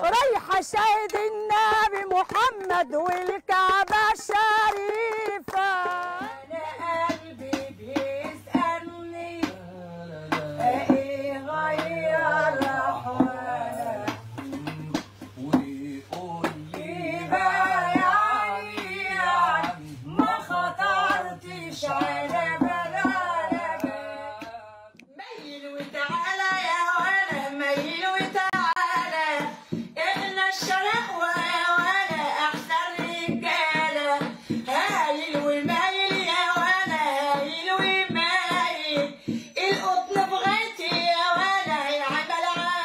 ورايحة شاهد النبي محمد والكعبة الشريفة أنا قلبي بيسألني إيه غير أحوالك ويقول إيه بقى يعني يعني ما خطرتش على بالك ميل وتعالى يا ولا ميل وتعالى احنا الشرقوة يا ولا احسن رجالة هايل ومايل يا ولا هايل ومايل القطن بغيتي يا ولا يعمل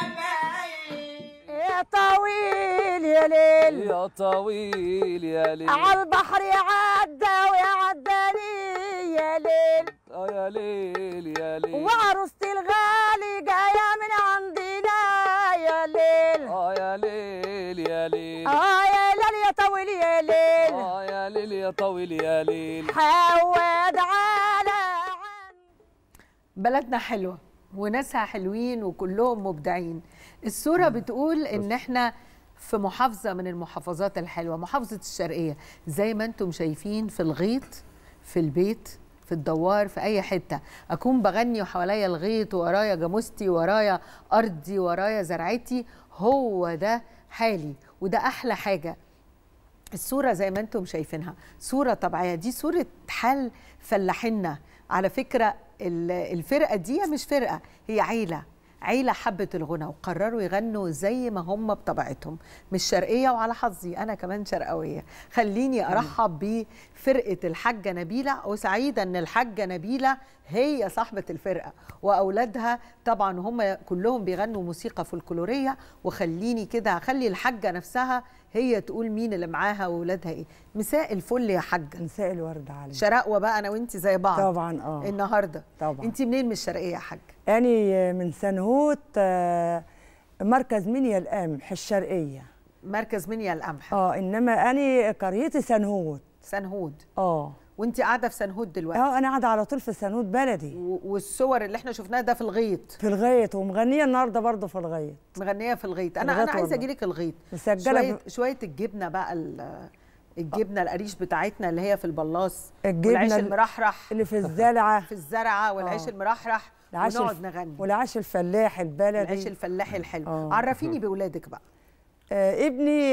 عمايل يا طويل يا ليل يا طويل يا ليل على البحر عدى ويعداني يا ليل آه يا ليل يا ليل وعروستي الغالي جاية من عندنا يا ليل اه يا ليل يا ليل اه يا ليل يا طويل يا ليل اه يا ليل يا طويل يا ليل حود على بلدنا حلوة وناسها حلوين وكلهم مبدعين الصورة بتقول ان احنا في محافظة من المحافظات الحلوة محافظة الشرقية زي ما انتم شايفين في الغيط في البيت في الدوار في اي حتة اكون بغني وحواليا الغيط ورايا جاموستي ورايا ارضي ورايا زرعتي هو ده حالي وده احلى حاجة الصورة زي ما انتم شايفينها صورة طبيعية دي صورة حال فلاحينا على فكرة ال- الفرقة دي مش فرقة هي عيلة عيلة حبت الغنى وقرروا يغنوا زي ما هم بطبيعتهم مش شرقية وعلى حظي أنا كمان شرقوية خليني أرحب بفرقة الحاجة نبيلة وسعيدة أن الحاجة نبيلة هي صاحبة الفرقة وأولادها طبعا هم كلهم بيغنوا موسيقى فولكلورية وخليني كده هخلي الحاجة نفسها هي تقول مين اللي معاها واولادها ايه مساء الفل يا حاجه مساء الورد عليك شرقوه بقى انا وانت زي بعض طبعا اه النهارده طبعا. انت منين من الشرقيه يا حاجه أنا من سنهوت آه، مركز منيا القمح الشرقية مركز منيا القمح اه إنما أنا قريتي سنهوت سنهود اه وانت قاعده في سنهود دلوقتي اه أنا قاعدة على طول في سنهوت بلدي و- والصور اللي احنا شفناها ده في الغيط في الغيط ومغنية النهاردة برضه في الغيط مغنيه في الغيط انا الغيط انا عايزه والله. اجي لك الغيط مسجلة شويه ب- شويه الجبنه بقى ال- الجبنه القريش بتاعتنا اللي هي في البلاص الجبنة والعيش ال- المرحرح اللي في الزلعة في الزرعه والعيش آه. المرحرح العيش ونقعد الف- نغني والعيش الفلاح البلدي العيش الفلاحي الحلو آه. عرفيني باولادك بقى آه ابني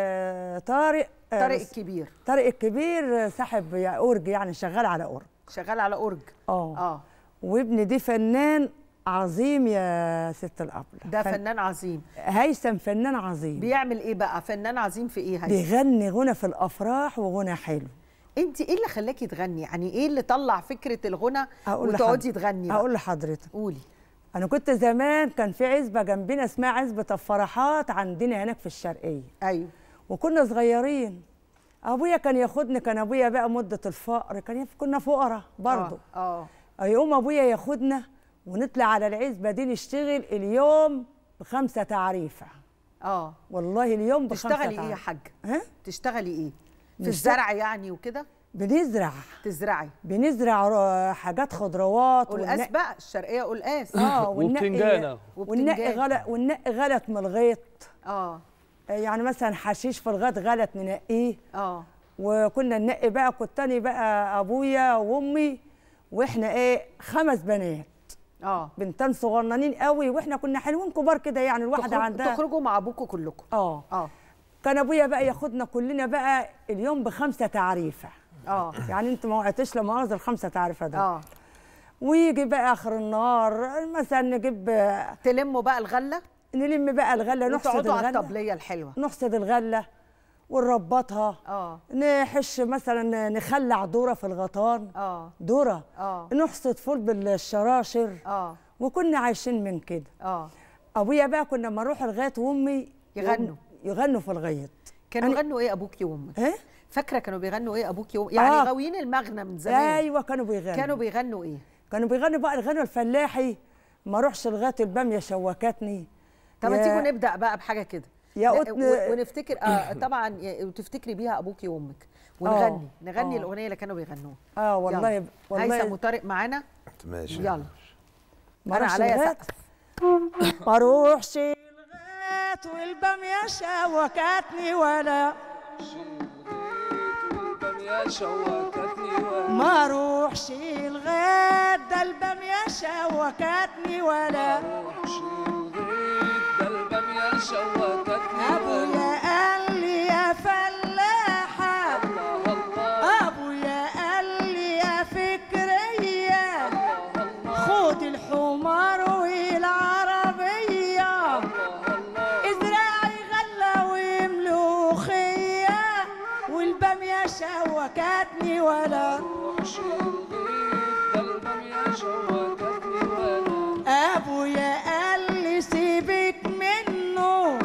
آه طارق آه طارق بس- الكبير طارق الكبير آه، صاحب يا أورج يعني شغال على أورج شغال على اورج اه اه وابني دي فنان عظيم يا ست الأبلة ده فنان عظيم هيثم فنان عظيم بيعمل ايه بقى فنان عظيم في ايه هاي بيغني غنى في الافراح وغنى حلو انت ايه اللي خلاكي تغني يعني ايه اللي طلع فكره الغنى هقول وتقعدي لحض- تغني بقى؟ هقول لحضرتك قولي انا كنت زمان كان في عزبه جنبنا اسمها عزبه الفرحات عندنا هناك في الشرقيه ايوه وكنا صغيرين ابويا كان ياخدني كان ابويا بقى مده الفقر كان يف- كنا فقراء برضه اه اه يقوم ابويا ياخدنا ونطلع على العزبه دي نشتغل اليوم بخمسه تعريفه اه والله اليوم بخمسه تشتغلي ايه يا تعريفة. حاجه ها تشتغلي ايه في نشتغل- الزرع يعني وكده بنزرع تزرعي بنزرع ر- حاجات خضروات قلقاس ونق- بقى الشرقيه قلقاس اه وبتنجانة. والنقي وبتنجان. غلط والنقي غلط من الغيط اه يعني مثلا حشيش في الغيط غلط ننقيه اه وكنا ننقي بقى كنت انا بقى ابويا وامي واحنا ايه خمس بنات اه بنتين صغننين قوي واحنا كنا حلوين كبار كده يعني الواحده تخرج- عندها تخرجوا مع ابوكوا كلكم اه اه كان ابويا بقى ياخدنا كلنا بقى اليوم بخمسه تعريفه اه يعني انت ما وقعتش لا مؤاخذه الخمسه تعريفه ده اه ويجي بقى اخر النهار مثلا نجيب تلموا بقى الغله نلم بقى الغله نحصد وتقعدوا على الغله الطبليه الحلوه نحصد الغله ونربطها اه نحش مثلا نخلع ذره في الغطان اه ذره اه نحصد فول بالشراشر اه وكنا عايشين من كده اه ابويا بقى كنا لما نروح الغيط وامي يغنوا. يغنوا في الغيط كانوا أنا- يغنوا ايه ابوكي وامك ايه فاكره كانوا بيغنوا ايه ابوكي وامك يعني آه. غاويين المغنى من زمان ايوه كانوا بيغنوا كانوا بيغنوا ايه كانوا بيغنوا بقى الغنى الفلاحي ما اروحش الغيط الباميه شوكتني طب ما يا- تيجوا نبدا بقى بحاجه كده يا لا، قطن- و- ونفتكر آه طبعا ي- وتفتكري بيها ابوكي وامك ونغني نغني آه. الاغنيه اللي كانوا بيغنوها اه والله يلا. والله هيثم وطارق معانا ماشي يلا ما انا أروحش عليا الغيط. سقف ما اروحش الغيط والبامية شوكتني ولا والبامية شوكتني وانا ما اروحش الغد ده البامية شوكتني ولا اروحش الغيط ده البامية شوكتني وانا ابويا قال لي يا فلاحة الله الله ابويا قال لي يا فكرية الله خد الحمار والعربية الله ازرعي غلة وملوخية والبامية شوكتني ولا اروحش الغيط ده البامية شوكتني وانا ابويا قال لي سيبك منه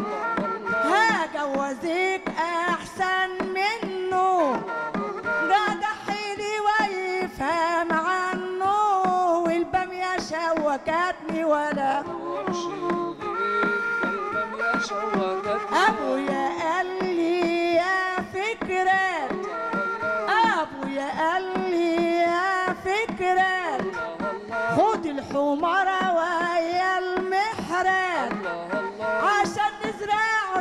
هجوزك احسن منه جدع حلي ويفهم عنه والبامية شوكتني ولا اروحش الغيط ده البامية شوكتني ابويا قال لي يا فكرة ابويا قال لي يا فكرة خد الحمارة ويا المحرات الله الله عشان نزرع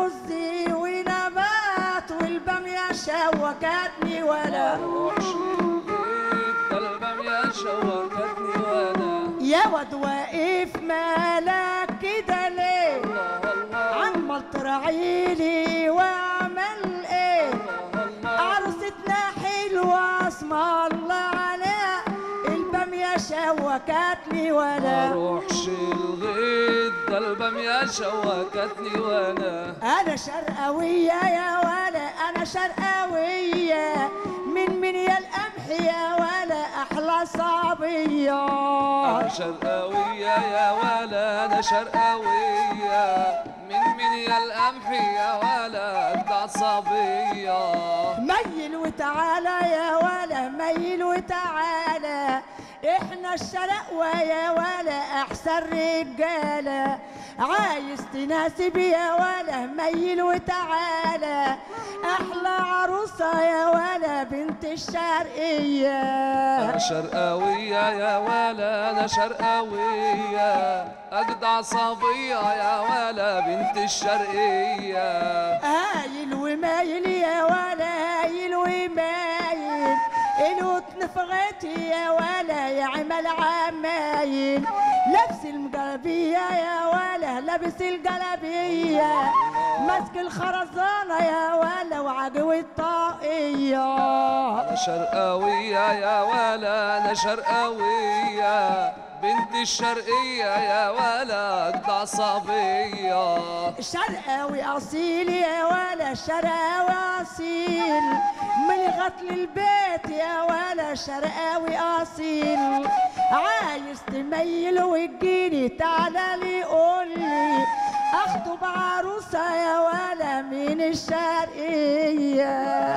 رز ونبات والبامية شوكتني ولا اروحش الغيط ده البامية شوكتني وانا يا واد واقف مالك كده ليه الله الله عمال ترعيلي واعمل ايه عروستنا حلوة اسم الله عليها البامية شوكتني ولا اروحش الغيط ده البامية شوكتني وانا انا شرقاوية يا ولا انا شرقاوية من من يا القمح يا ولا احلى صعبية انا شرقاوية يا ولا انا شرقاوية من من يا القمح يا ولا اجدع صبية ميل وتعالى يا ولا ميل وتعالى احنا الشرقوة يا ولا احسن رجالة عايز تناسب يا ولا ميل وتعالى احلى عروسة يا ولا بنت الشرقية انا شرقاوية يا ولا انا شرقاوية اجدع صبية يا ولا بنت الشرقية هايل ومايل يا ولا هايل ومايل القطن في غيتي يا ولا يا عمل عمايل لابس المجلبية يا ولا لابس الجلبية ماسك الخرزانة يا ولا وعجو الطاقية انا شرقاوية يا ولا انا شرقاوية بنت الشرقية يا ولا اجدع صبية شرقاوي اصيل يا ولا شرقاوي اصيل من غطل البيت يا ولا شرقاوي اصيل عايز تميل وتجيني تعالى لي قول لي اخطب عروسه يا ولا من الشرقيه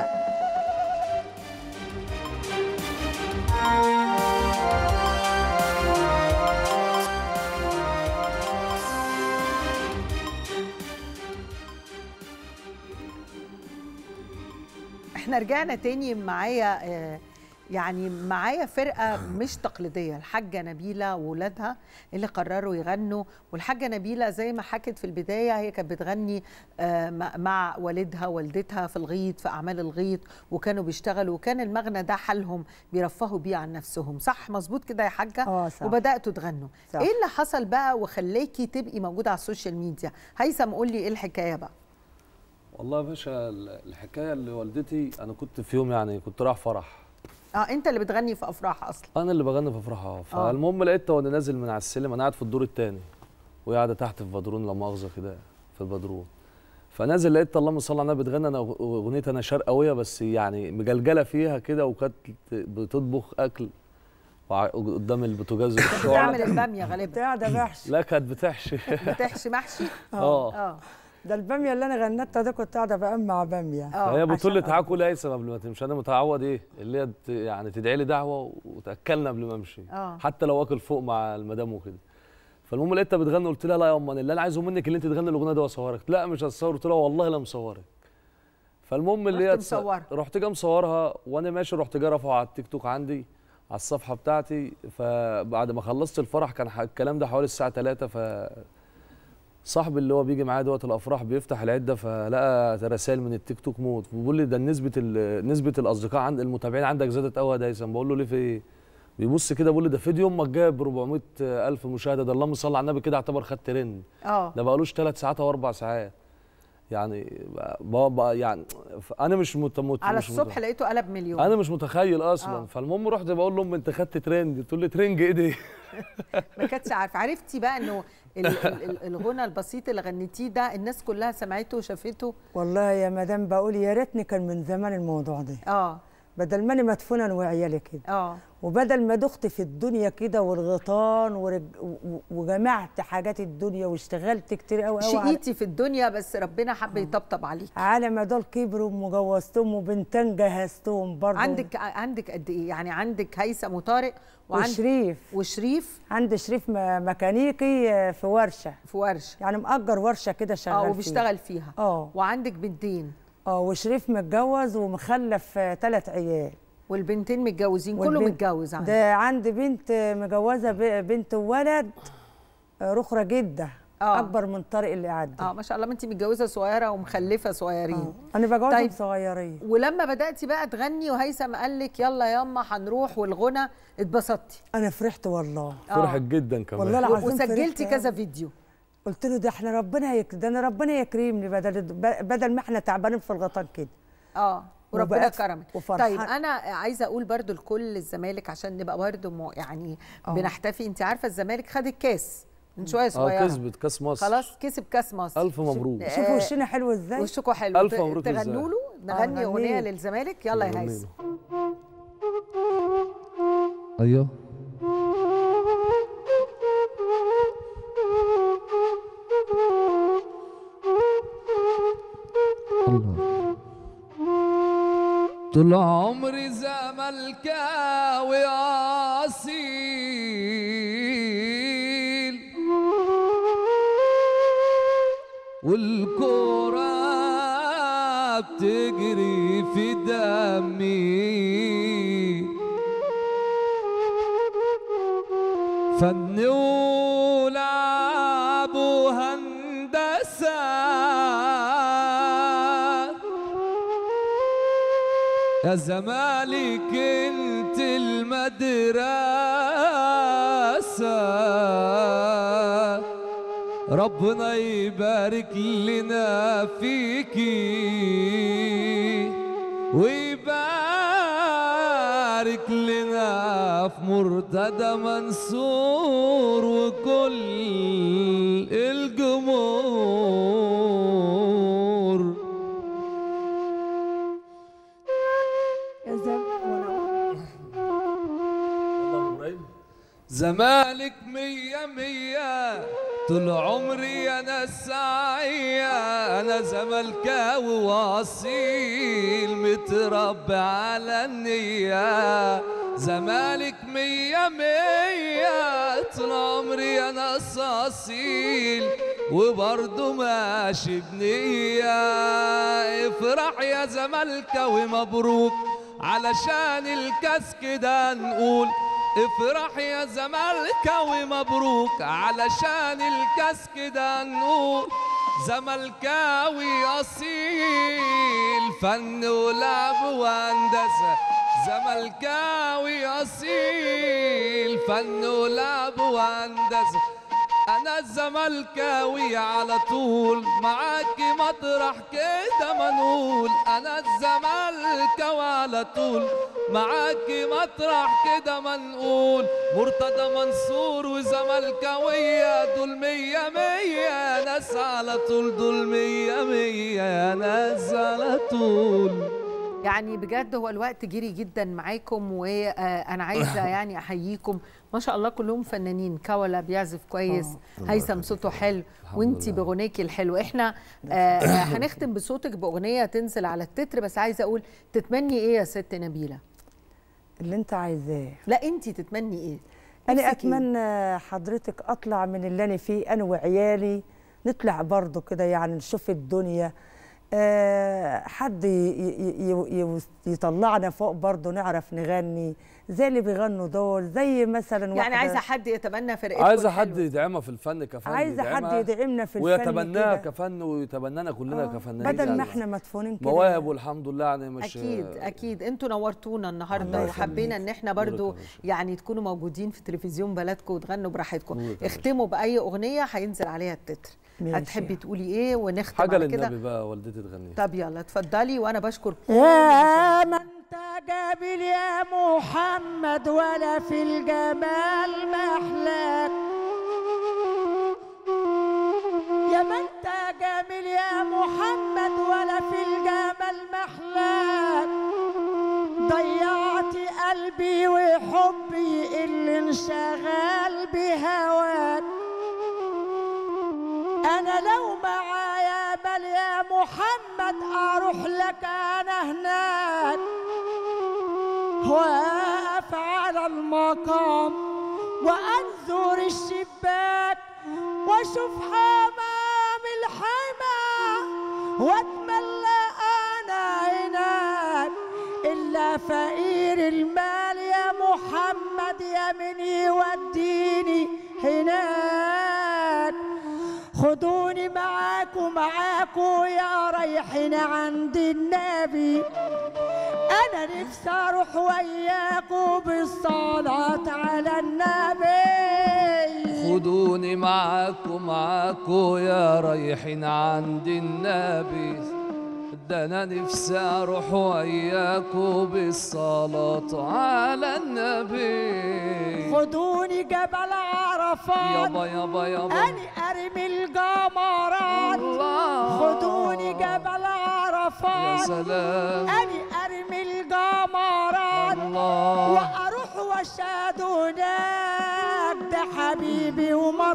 احنا رجعنا تاني معايا آه، يعني معايا فرقة مش تقليدية الحاجة نبيلة وولادها اللي قرروا يغنوا والحاجة نبيلة زي ما حكت في البداية هي كانت بتغني آه، مع- مع والدها والدتها في الغيط في أعمال الغيط وكانوا بيشتغلوا وكان المغنى ده حالهم بيرفهوا بيه عن نفسهم صح مظبوط كده يا حاجة آه، صح. وبدأتوا تغنوا صح. ايه اللي حصل بقى وخلاكي تبقي موجودة على السوشيال ميديا هيثم قول لي ايه الحكاية بقى والله يا باشا ال- الحكاية اللي والدتي أنا كنت في يوم يعني كنت رايح فرح اه انت اللي بتغني في افراح اصلا أنا اللي بغني في فرحها فالمهم لقيتها وأنا نازل من على السلم أنا قاعد في الدور التاني وهي قاعدة تحت في بدرون لا مؤاخذة كده في البدرون فنازل لقيت اللهم صل على النبي بتغني انا أغ- اغنيه انا شرقاويه بس يعني مجلجله فيها كده وكانت بتطبخ اكل وع- قدام البوتاجاز بتعمل والشعلة الباميه غالبا بتاع ده بحش لا كانت بتحشي بتحشي محشي اه اه ده الباميه اللي انا غنتها ده كنت قاعده بقمع باميه اه فهي بتقول لي عشان- تعالى كل هيثم قبل ما تمشي انا متعود ايه اللي هي ت- يعني تدعي لي دعوه وتاكلنا قبل ما امشي آه. حتى لو اكل فوق مع المدام وكده فالمهم لقيتها بتغني قلت لها لا يا امه أنا اللي انا عايزه منك اللي انت تغني الاغنيه دي واصورك لا مش هتصور قلت لها والله لا مصورك فالمهم اللي رحت هي تس- مصورها. رحت جاي مصورها وانا ماشي رحت جاي رافعه على التيك توك عندي على الصفحه بتاعتي فبعد ما خلصت الفرح كان ح- الكلام ده حوالي الساعه 3 ف صاحبي اللي هو بيجي معايا دلوقتي الافراح بيفتح العده فلقى رسائل من التيك توك موت بيقول لي ده نسبه ال- نسبه الاصدقاء عند المتابعين عندك زادت قوي يا دايسن بقول له ليه في ايه بيبص كده بيقول لي ده فيديو امك جايب 400 الف مشاهده ده اللهم صل على النبي كده اعتبر خد ترند اه ده بقالوش ثلاث ساعات او اربع ساعات يعني بقى بقى يعني انا مش مت... مت... على مش الصبح مت... لقيته قلب مليون انا مش متخيل اصلا آه. آه. فالمهم رحت بقول لهم انت خدت ترند تقول لي ترند ايه دي ما كانتش عارفه عرفتي بقى انه ال- ال- ال- الغنى البسيط اللي غنيتيه ده الناس كلها سمعته وشافته والله يا مدام بقول يا ريتني كان من زمان الموضوع ده اه بدل ما انا مدفونه انا وعيالي كده اه وبدل ما دخت في الدنيا كده والغيطان ورج... و- وجمعت حاجات الدنيا واشتغلت كتير قوي قوي على... شقيتي في الدنيا بس ربنا حب يطبطب عليك على ما دول كبروا وجوزتهم وبنتين جهزتهم برضه عندك عندك قد ايه يعني عندك هيثم وطارق وعندك وشريف وشريف عندي شريف م- ميكانيكي آه، في ورشه في ورشه يعني مأجر ورشه كده شغال اه فيها. وبيشتغل فيها اه وعندك بنتين اه وشريف متجوز ومخلف ثلاث عيال والبنتين متجوزين كله والبنت- متجوز عندك ده عندي بنت مجوزه ب- بنت وولد آه، رخرة جدة آه. أكبر من طارق اللي قعد اه ما شاء الله ما انت متجوزه صغيره ومخلفه صغيرين أنا بجوزهم طيب. صغيرين ولما بداتي بقى تغني وهيثم قال لك يلا ياما هنروح والغنى اتبسطتي أنا فرحت والله آه. فرحت جدا كمان والله العظيم وسجلتي فرحت كذا أوي. فيديو قلت له ده احنا ربنا يك... ده انا ربنا يكرمني بدل بدل ما احنا تعبانين في الغطان كده اه وربنا وبقيت كرمك وفرحان. طيب انا عايزه اقول برضو لكل الزمالك عشان نبقى برضو مو- يعني آه. بنحتفي انت عارفه الزمالك خد الكاس من شويه اه صغيره كسبت كاس مصر خلاص كسب كاس مصر الف مبروك آه، شوفوا وشنا حلو ازاي وشكوا حلو ألف ت- مبروك تغنوا له آه، نغني نغني اغنيه له. للزمالك يلا يا غني هيثم له. ايوه الله طول عمري زملكاوي اصيل والكرة بتجري في دمي فن ولعب وهندسة يا زمالك انت المدرسة ربنا يبارك لنا فيكي ويبارك لنا في مرتدى منصور وكل الجمهور زمالك مية مية طول عمري أنا سعية أنا زملكاوي وأصيل متربي على النية زمالك مية مية طول عمري أنا أصيل وبرضه ماشي بنية افرح يا زملكاوي مبروك علشان الكاس كده نقول افرح يا زملكاوي مبروك علشان الكاس كده نقول زملكاوي اصيل فن ولعب وهندسه زملكاوي اصيل فن ولعب وهندسه انا الزملكاوي على طول معاكي مطرح كده منقول انا الزملكاوي على طول معاكي مطرح كده منقول مرتضى منصور وزملكاوية دول مية مية ناس على طول دول مية مية ناس على طول يعني بجد هو الوقت جري جدا معاكم وانا عايزه يعني احييكم ما شاء الله كلهم فنانين كولا بيعزف كويس هيثم صوته حلو وانتي لله. بغنيكي الحلو احنا آه، آه، هنختم بصوتك باغنيه تنزل على التتر بس عايزه اقول تتمني ايه يا ست نبيله اللي انت عايزاه لا انتي تتمني ايه انا نفسك إيه؟ اتمنى حضرتك اطلع من اللي انا فيه انا وعيالي نطلع برضه كده يعني نشوف الدنيا آه، حد ي- ي- ي- ي- يطلعنا فوق برضه نعرف نغني زي اللي بيغنوا دول زي مثلا يعني واحدة عايزه حد يتبنى فرقتكم عايزه حد الحلوة. يدعمها في الفن كفن عايزه حد يدعمها يدعمنا في الفن ويتبناها كده. كفن ويتبنانا كلنا آه، كفنانين بدل يعني. ما احنا مدفونين كده مواهب والحمد لله يعني مش اكيد اكيد انتوا نورتونا النهارده الله وحبينا ان احنا برضو نورك يا باشا. يعني تكونوا موجودين في تلفزيون بلدكم وتغنوا براحتكم نورك يا باشا. اختموا باي اغنيه هينزل عليها التتر ماشي. هتحبي تقولي ايه ونختم حاجه على كده للنبي بقى والدتي تغنيها طب يلا اتفضلي وانا بشكر كل يا من تقابل يا محمد ولا في الجمال محلاك يا من تقابل يا محمد ولا في الجمال محلاك ضيعت قلبي وحبي اللي انشغل بهواك انا لو معايا بل يا محمد اروح لك انا هناك واقف على المقام وانظر الشباك واشوف حمام الحما واتملى انا هناك الا فقير المال يا محمد يا من يوديني هناك خدوني معاكم معاكم يا رايحين عند النبي انا نفسي اروح وياكم بالصلاة على النبي خدوني معاكم معاكم يا رايحين عند النبي ده انا نفسي اروح وياكم بالصلاة على النبي خدوني جبل عرفات يابا يابا يابا اني ارمي الجمرات الله خدوني جبل يا عرفات سلام اني ارمي الجمرات الله واروح واشهد هناك ده حبيبي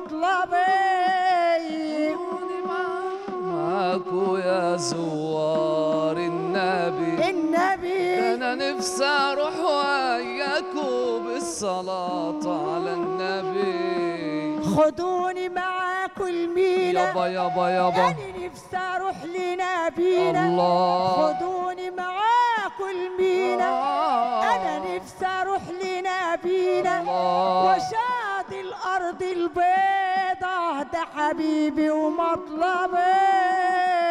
ومطلبي معاكو يا زوار النبي النبي انا نفسي اروح وياكو بالصلاة على النبي خدوني معاكم المينا يابا يابا يابا أنا نفسي أروح لنبينا الله خدوني معاكم المينا أنا نفسي أروح لنبينا الله. وشاد الأرض البيضة ده حبيبي ومطلبي